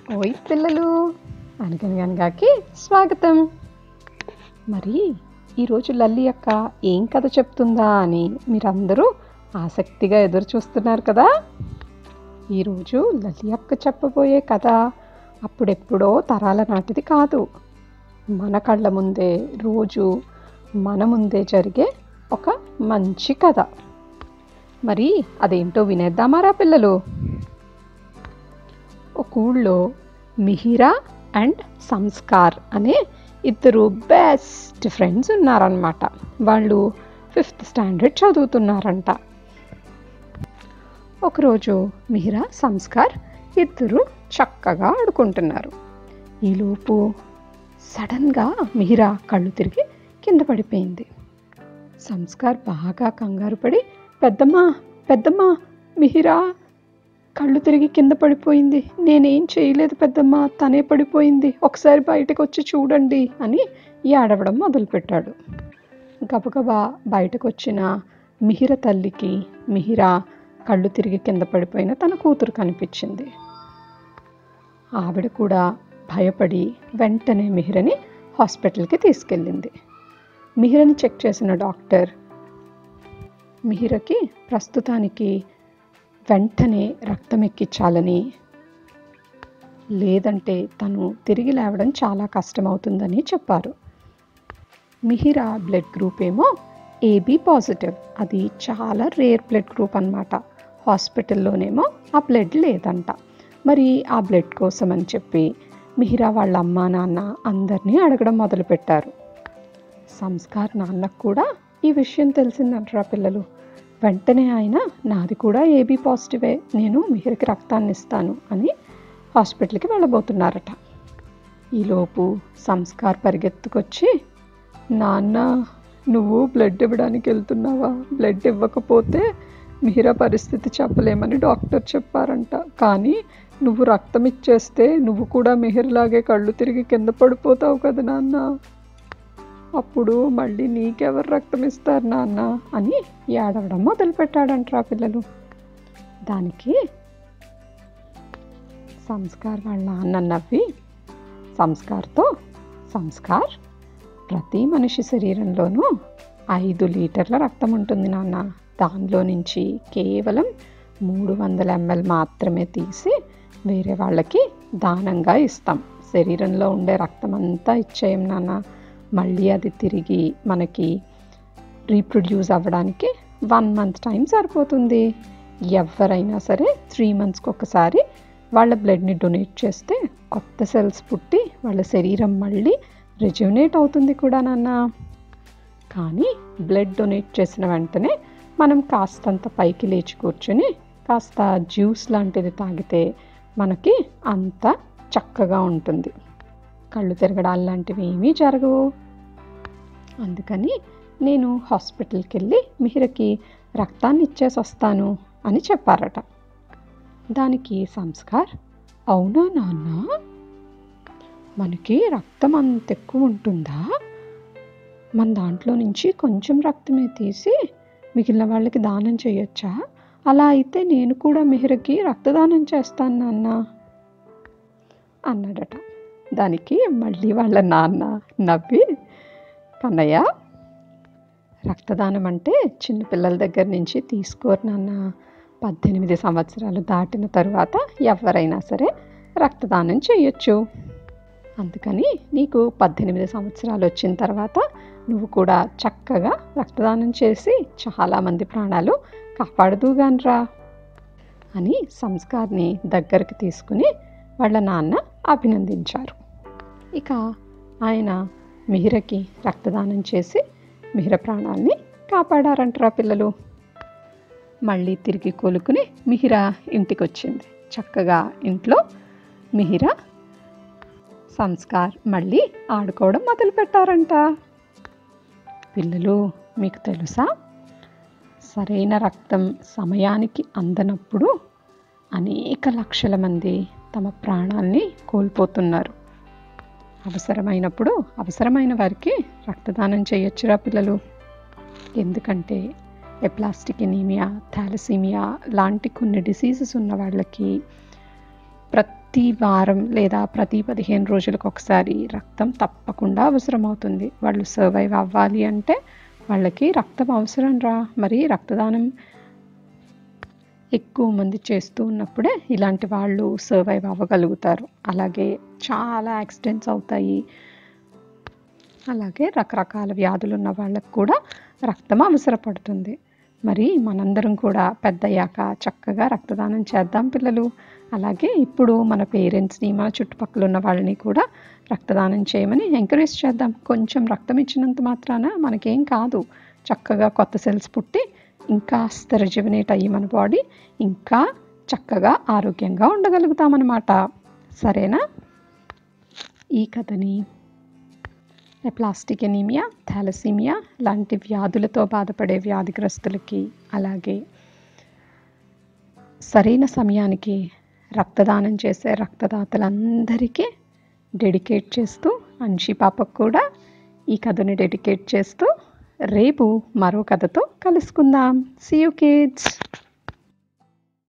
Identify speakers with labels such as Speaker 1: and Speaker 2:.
Speaker 1: ఓయ్ పిల్లలు అనగనగనగాకి స్వాగతం మరి ఈరోజు లల్లి అక్క ఏం కథ చెప్తుందా అని మీరందరూ ఆసక్తిగా ఎదురు చూస్తున్నారు కదా ఈరోజు లల్లి అక్క చెప్పబోయే కథ అప్పుడెప్పుడో తరాల నాటిది కాదు మన కళ్ళ ముందే రోజు మన ముందే జరిగే ఒక మంచి కథ మరి అదేంటో వినేద్దామారా పిల్లలు ఒక ఊళ్ళో మిహిరా అండ్ సంస్కార్ అనే ఇద్దరు బెస్ట్ ఫ్రెండ్స్ ఉన్నారనమాట వాళ్ళు ఫిఫ్త్ స్టాండర్డ్ చదువుతున్నారంట ఒకరోజు మిహిరా సంస్కార్ ఇద్దరు చక్కగా ఆడుకుంటున్నారు ఈలోపు సడన్గా మిహిరా కళ్ళు తిరిగి కింద పడిపోయింది సంస్కార్ బాగా కంగారు పడి పెద్దమ్మా పెద్దమ్మా మిహిరా కళ్ళు తిరిగి కింద పడిపోయింది నేనేం చేయలేదు పెద్దమ్మ తనే పడిపోయింది ఒకసారి బయటకు వచ్చి చూడండి అని ఏడవడం మొదలుపెట్టాడు గబగబా బయటకు వచ్చిన మిహిర తల్లికి మిహిర కళ్ళు తిరిగి కింద పడిపోయిన తన కూతురు కనిపించింది ఆవిడ కూడా భయపడి వెంటనే మిహిరని హాస్పిటల్కి తీసుకెళ్ళింది మిహిరని చెక్ చేసిన డాక్టర్ మిహిరకి ప్రస్తుతానికి వెంటనే రక్తం ఎక్కించాలని లేదంటే తను తిరిగి లేవడం చాలా కష్టమవుతుందని చెప్పారు మిహిరా బ్లడ్ గ్రూప్ ఏమో ఏబీ పాజిటివ్ అది చాలా రేర్ బ్లడ్ గ్రూప్ అన్నమాట హాస్పిటల్లోనేమో ఆ బ్లడ్ లేదంట మరి ఆ బ్లడ్ కోసం అని చెప్పి మిహిరా వాళ్ళ అమ్మ నాన్న అందరినీ అడగడం మొదలుపెట్టారు సంస్కార్ నాన్నకు కూడా ఈ విషయం తెలిసిందంటారా పిల్లలు వెంటనే ఆయన నాది కూడా ఏబీ పాజిటివే నేను మిహిర్కి రక్తాన్ని ఇస్తాను అని హాస్పిటల్కి వెళ్ళబోతున్నారట ఈలోపు సంస్కార్ పరిగెత్తుకొచ్చి నాన్న నువ్వు బ్లడ్ ఇవ్వడానికి వెళ్తున్నావా బ్లడ్ ఇవ్వకపోతే మిహిరా పరిస్థితి చెప్పలేమని డాక్టర్ చెప్పారంట కానీ నువ్వు రక్తం ఇచ్చేస్తే నువ్వు కూడా మిహిర్లాగే కళ్ళు తిరిగి కింద పడిపోతావు కదా నాన్న అప్పుడు మళ్ళీ నీకెవరు రక్తం ఇస్తారు నాన్న అని ఏడవడం మొదలుపెట్టాడంటారా పిల్లలు దానికి సంస్కార్ వాళ్ళ నాన్న నవ్వి సంస్కార్తో సంస్కార్ ప్రతి మనిషి శరీరంలోనూ ఐదు లీటర్ల రక్తం ఉంటుంది నాన్న దానిలో నుంచి కేవలం మూడు వందల ఎంఎల్ మాత్రమే తీసి వేరే వాళ్ళకి దానంగా ఇస్తాం శరీరంలో ఉండే రక్తం అంతా ఇచ్చేయం నాన్న మళ్ళీ అది తిరిగి మనకి రీప్రొడ్యూస్ అవ్వడానికి వన్ మంత్ టైం సరిపోతుంది ఎవరైనా సరే త్రీ మంత్స్కి ఒకసారి వాళ్ళ బ్లడ్ని డొనేట్ చేస్తే కొత్త సెల్స్ పుట్టి వాళ్ళ శరీరం మళ్ళీ రిజ్యూనేట్ అవుతుంది కూడా నాన్న కానీ బ్లడ్ డొనేట్ చేసిన వెంటనే మనం కాస్తంత పైకి లేచి కూర్చొని కాస్త జ్యూస్ లాంటిది తాగితే మనకి అంత చక్కగా ఉంటుంది కళ్ళు తిరగడాలు లాంటివి ఏమీ జరగవు అందుకని నేను హాస్పిటల్కి వెళ్ళి మిహిరకి రక్తాన్ని ఇచ్చేసి వస్తాను అని చెప్పారట దానికి సంస్కార్ అవునా నాన్న మనకి రక్తం అంత ఎక్కువ ఉంటుందా మన దాంట్లో నుంచి కొంచెం రక్తమే తీసి మిగిలిన వాళ్ళకి దానం చేయొచ్చా అలా అయితే నేను కూడా మిహిరకి రక్తదానం చేస్తాను నాన్న అన్నాడట దానికి మళ్ళీ వాళ్ళ నాన్న నవ్వి కన్నయ్య రక్తదానం అంటే చిన్నపిల్లల దగ్గర నుంచి తీసుకోరు నాన్న పద్దెనిమిది సంవత్సరాలు దాటిన తరువాత ఎవరైనా సరే రక్తదానం చేయొచ్చు అందుకని నీకు పద్దెనిమిది సంవత్సరాలు వచ్చిన తర్వాత నువ్వు కూడా చక్కగా రక్తదానం చేసి చాలామంది ప్రాణాలు కాపాడుదుగానరా అని సంస్కార్ని దగ్గరికి తీసుకుని వాళ్ళ నాన్న అభినందించారు ఇక ఆయన మిహిరకి రక్తదానం చేసి మిహిర ప్రాణాల్ని కాపాడారంటారా పిల్లలు మళ్ళీ తిరిగి కోలుకుని మిహిర ఇంటికి వచ్చింది చక్కగా ఇంట్లో మిహిర సంస్కార్ మళ్ళీ ఆడుకోవడం మొదలుపెట్టారంట పిల్లలు మీకు తెలుసా సరైన రక్తం సమయానికి అందనప్పుడు అనేక లక్షల మంది తమ ప్రాణాల్ని కోల్పోతున్నారు అవసరమైనప్పుడు అవసరమైన వారికి రక్తదానం చేయొచ్చురా పిల్లలు ఎందుకంటే ఎప్లాస్టిక్ ఎనీమియా థాలసీమియా లాంటి కొన్ని డిసీజెస్ ఉన్న వాళ్ళకి ప్రతి ప్రతి వారం లేదా ప్రతి పదిహేను రోజులకు ఒకసారి రక్తం తప్పకుండా అవసరమవుతుంది వాళ్ళు సర్వైవ్ అవ్వాలి అంటే వాళ్ళకి రక్తం అవసరం రా మరి రక్తదానం ఎక్కువ మంది చేస్తూ ఉన్నప్పుడే ఇలాంటి వాళ్ళు సర్వైవ్ అవ్వగలుగుతారు అలాగే చాలా యాక్సిడెంట్స్ అవుతాయి అలాగే రకరకాల వ్యాధులు ఉన్న వాళ్ళకు కూడా రక్తం అవసరపడుతుంది మరి మనందరం కూడా పెద్దయ్యాక చక్కగా రక్తదానం చేద్దాం పిల్లలు అలాగే ఇప్పుడు మన పేరెంట్స్ని మన చుట్టుపక్కల ఉన్న వాళ్ళని కూడా రక్తదానం చేయమని ఎంకరేజ్ చేద్దాం కొంచెం రక్తం ఇచ్చినంత మాత్రాన మనకేం కాదు చక్కగా కొత్త సెల్స్ పుట్టి ఇంకా రిజువినేట్ అయ్యి మన బాడీ ఇంకా చక్కగా ఆరోగ్యంగా ఉండగలుగుతామన్నమాట సరేనా ఈ కథని ప్లాస్టిక్ ఎనీమియా థాలసీమియా లాంటి వ్యాధులతో బాధపడే వ్యాధిగ్రస్తులకి అలాగే సరైన సమయానికి రక్తదానం చేసే రక్తదాతలందరికీ డెడికేట్ చేస్తూ అంశీ పాపకు కూడా ఈ కథని డెడికేట్ చేస్తూ రేపు మరో కథతో కలుసుకుందాం సీ యూ కిడ్స్